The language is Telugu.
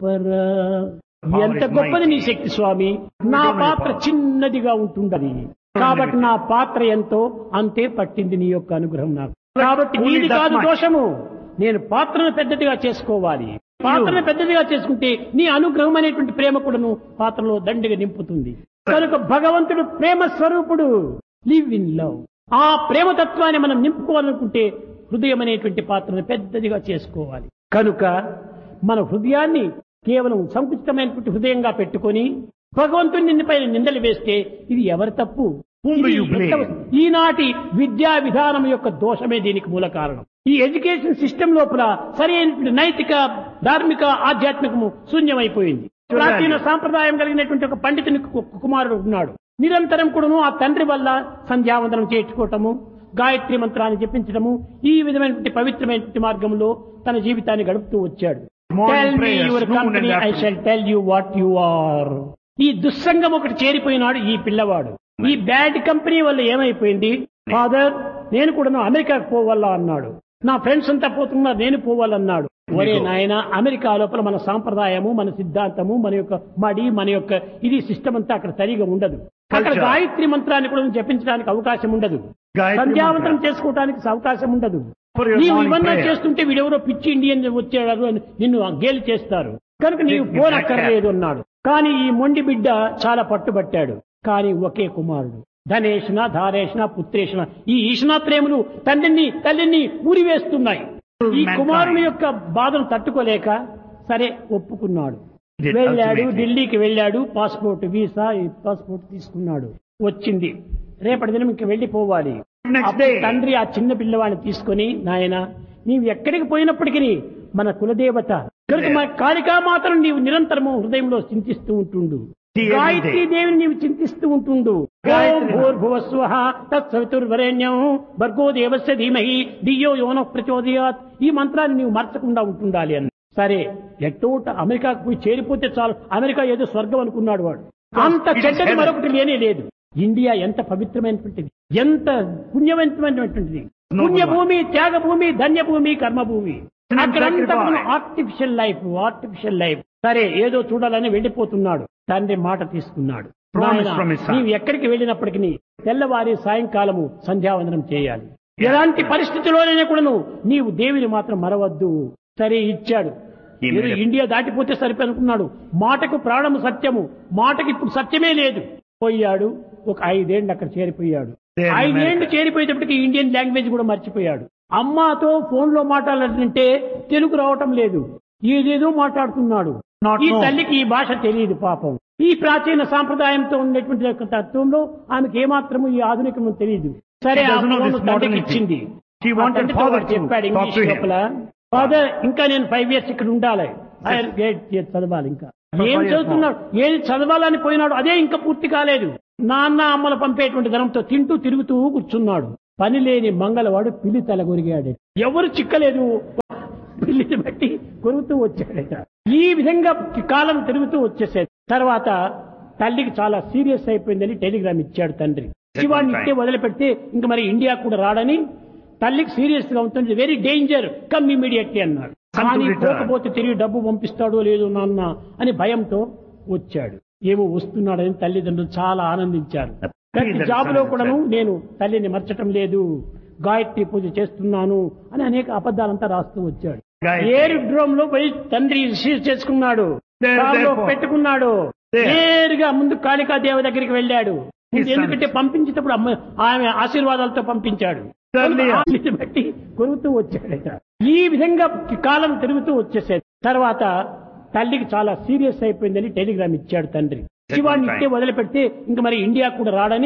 గొప్పరా ఎంత గొప్పది నీ శక్తి స్వామి నా పాత్ర చిన్నదిగా ఉంటుండది కాబట్టి నా పాత్ర ఎంతో అంతే పట్టింది నీ యొక్క అనుగ్రహం నాకు కాబట్టి నీది కాదు దోషము నేను పాత్రను పెద్దదిగా చేసుకోవాలి పాత్రను పెద్దదిగా చేసుకుంటే నీ అనుగ్రహం అనేటువంటి ప్రేమ కూడాను పాత్రలో దండిగా నింపుతుంది కనుక భగవంతుడు ప్రేమ స్వరూపుడు లివ్ ఇన్ లవ్ ఆ ప్రేమ తత్వాన్ని మనం నింపుకోవాలనుకుంటే హృదయం అనేటువంటి పాత్రను పెద్దదిగా చేసుకోవాలి కనుక మన హృదయాన్ని కేవలం సంకుచితమైనటువంటి హృదయంగా పెట్టుకొని భగవంతుని నిన్నపై నిందలు వేస్తే ఇది ఎవరి తప్పు Whom do ఇది you blame? ఎంత- ఈనాటి విద్యా విధానం యొక్క దోషమే దీనికి మూల కారణం ఈ ఎడ్యుకేషన్ సిస్టమ్ లోపల సరైనటువంటి నైతిక ధార్మిక ఆధ్యాత్మికము శూన్యమైపోయింది ప్రాచీన సాంప్రదాయం కలిగినటువంటి ఒక పండితుని కు- కుమారుడు ఉన్నాడు నిరంతరం కూడాను ఆ తండ్రి వల్ల సంధ్యావందనం చేయించుకోవటము గాయత్రి మంత్రాన్ని జపించడము ఈ విధమైనటువంటి పవిత్రమైనటువంటి మార్గంలో తన జీవితాన్ని గడుపుతూ వచ్చాడు Morning Tell me prayers, your noon and company, I afternoon. shall tell you what you are. ఈ దుస్సంగం ఒకటి చేరిపోయినాడు ఈ పిల్లవాడు ఈ బ్యాడ్ కంపెనీ వల్ల ఏమైపోయింది ఫాదర్ నేను కూడా అమెరికాకు పోవాలా అన్నాడు నా ఫ్రెండ్స్ అంతా పోతున్నారు నేను పోవాలన్నాడు ఒరే నాయన అమెరికా లోపల మన సాంప్రదాయము మన సిద్ధాంతము మన యొక్క మడి మన యొక్క ఇది సిస్టమ్ అంతా అక్కడ సరిగా ఉండదు అక్కడ Culture. గాయత్రి మంత్రాన్ని కూడా జపించడానికి అవకాశం ఉండదు గాయత్రి సంధ్యావంతనం మంత్రం. చేసుకోవడానికి అవకాశం ఉండదు For your నీవు morning ఇవన్నీ prayer. చేస్తుంటే వీడెవరో పిచ్చి ఇండియన్ వచ్చాడు అని నిన్ను గేలి చేస్తారు కనుక నీవు Take me పోనక్కర్లేదు అన్నాడు కానీ ఈ మొండి బిడ్డ చాలా పట్టుబట్టాడు కానీ ఒకే కుమారుడు ధనేషణ ధారేషణ పుత్రేషణ ఈ ఈషణాత్రేములు తండ్రిని తల్లిని ఊరివేస్తున్నాయి ఈ Mankind. కుమారుని యొక్క బాధను తట్టుకోలేక సరే ఒప్పుకున్నాడు Did వెళ్ళాడు ultimately. ఢిల్లీకి వెళ్ళాడు పాస్పోర్ట్ వీసా ఈ పాస్పోర్ట్ తీసుకున్నాడు వచ్చింది రేపటి దినం ఇంక వెళ్ళిపోవాలి Next అప్పుడు day. తండ్రి ఆ చిన్న పిల్లవాడిని తీసుకొని నాయన నీవు ఎక్కడికి పోయినప్పటికీ మన కులదేవత కనుక మన కాళికామాతను నీవు నిరంతరము హృదయంలో చింతిస్తూ ఉంటుండు The every గాయత్రీ day. దేవిని నీవు చింతిస్తూ ఉంటుండు గాయత్రి. భూర్భువస్వ తత్సవితుర్వరేణ్యం భర్గో దేవస్య ధీమహి దియో యోన ప్రచోదయాత్ ఈ మంత్రాన్ని నీవు మర్చకుండా ఉంటుండాలి అని సరే ఎట్టోట అమెరికాకు పోయి చేరిపోతే చాలు అమెరికా ఏదో స్వర్గం అనుకున్నాడు వాడు అంత It is చెడ్డది heaven. మరొకటి లేనే లేదు ఇండియా ఎంత పవిత్రమైనటువంటిది ఎంత పుణ్యవంతమైనటువంటిది No పుణ్యభూమి త్యాగభూమి ధన్యభూమి కర్మభూమి An అక్కడంతా sacrifice. Artificial life artificial life సరే ఏదో చూడాలని వెళ్ళిపోతున్నాడు తండ్రి మాట తీసుకున్నాడు Promise నాయనా, from his son. నీవు ఎక్కడికి వెళ్ళినప్పటికీ తెల్లవారి సాయంకాలము సంధ్యావందనం చేయాలి ఎలాంటి పరిస్థితిలోనైనా కూడాను నీవు దేవిని మాత్రం మరవద్దు సరే ఇచ్చాడు He ఏదో made a- ఇండియా దాటిపోతే సరిపోనుకున్నాడు మాటకు ప్రాణము సత్యము మాటకి ఇప్పుడు సత్యమే లేదు పోయాడు ఒక ఐదేండ్లు అక్కడ చేరిపోయాడు There in ఐదేండ్లు America. చేరిపోయేటప్పటికి ఇండియన్ లాంగ్వేజ్ కూడా మర్చిపోయాడు అమ్మాతో ఫోన్ లో మాట్లాడాలంటే తెలుగు రావటం లేదు ఏదేదో మాట్లాడుతున్నాడు Not ఈ known. తల్లికి ఈ భాష తెలియదు పాపం ఈ ప్రాచీన సాంప్రదాయంతో ఉన్నటువంటి యొక్క తత్వంలో ఆమెకి ఏమాత్రము ఈ ఆధునికము తెలియదు సరే She ఆ doesn't know ఫోన్ this తండ్రికి modernity. ఇచ్చింది She ఆ wanted తండ్రితో father వాడు to చెప్పాడు talk ఇంగ్లీష్ to him. లోపల ఫాదర్ ఇంకా నేను ఫైవ్ ఇయర్స్ ఇక్కడ ఉండాలి హైయర్ గ్రేడ్ చదవాలి ఇంకా For ఏం five years చదువుతున్నాడు ఏది చదవాలని పోయినాడు అదే ఇంకా పూర్తి కాలేదు నాన్న అమ్మలు పంపేటువంటి ధనంతో తింటూ తిరుగుతూ కూర్చున్నాడు పని లేని మంగళవాడు పిల్లి తల కొరిగాడు ఎవరు చిక్కలేదు పిల్లిని బట్టి కొరుకుతూ వచ్చాడట ఈ విధంగా కాలం తిరుగుతూ వచ్చేసేది తర్వాత తల్లికి చాలా సీరియస్ అయిపోయిందని టెలిగ్రామ్ ఇచ్చాడు తండ్రి శివాన్ని ఇట్టే వదిలిపెడితే ఇంక మరి ఇండియా కూడా రాడని తల్లికి సీరియస్ గా ఉంటుంది వెరీ డేంజర్ కమ్ ఇమీడియట్లీ అన్నాడు Come to కానీ return. పోకపోతే తిరిగి డబ్బు పంపిస్తాడో లేదో నాన్న అని భయంతో వచ్చాడు ఏమో వస్తున్నాడని తల్లిదండ్రులు చాలా ఆనందించారు ప్రతి that జాబ్ son లో is కూడాను sad. నేను తల్లిని మర్చటం లేదు గాయత్రి పూజ చేస్తున్నాను అని అనేక అబద్ధాలంతా రాస్తూ వచ్చాడు గాయత్రి. ఏరు డ్రోమ్ లో పోయి తండ్రి రిసీవ్ చేసుకున్నాడు There, కారులో therefore. పెట్టుకున్నాడు There. నేరుగా ముందు కాళికా దేవ దగ్గరికి వెళ్ళాడు His son. ఎందుకంటే పంపించేటప్పుడు అమ్మ ఆమె ఆశీర్వాదాలతో పంపించాడు Certainly. ఆమెని బట్టి కొరుకుతూ వచ్చాడట ఈ విధంగా కాలం తిరుగుతూ వచ్చేసేది తర్వాత తల్లికి చాలా సీరియస్ అయిపోయిందని టెలిగ్రామ్ ఇచ్చాడు తండ్రి శివాన్ని ఇట్టే వదిలిపెడితే ఇంక మరి ఇండియా కూడా రాడని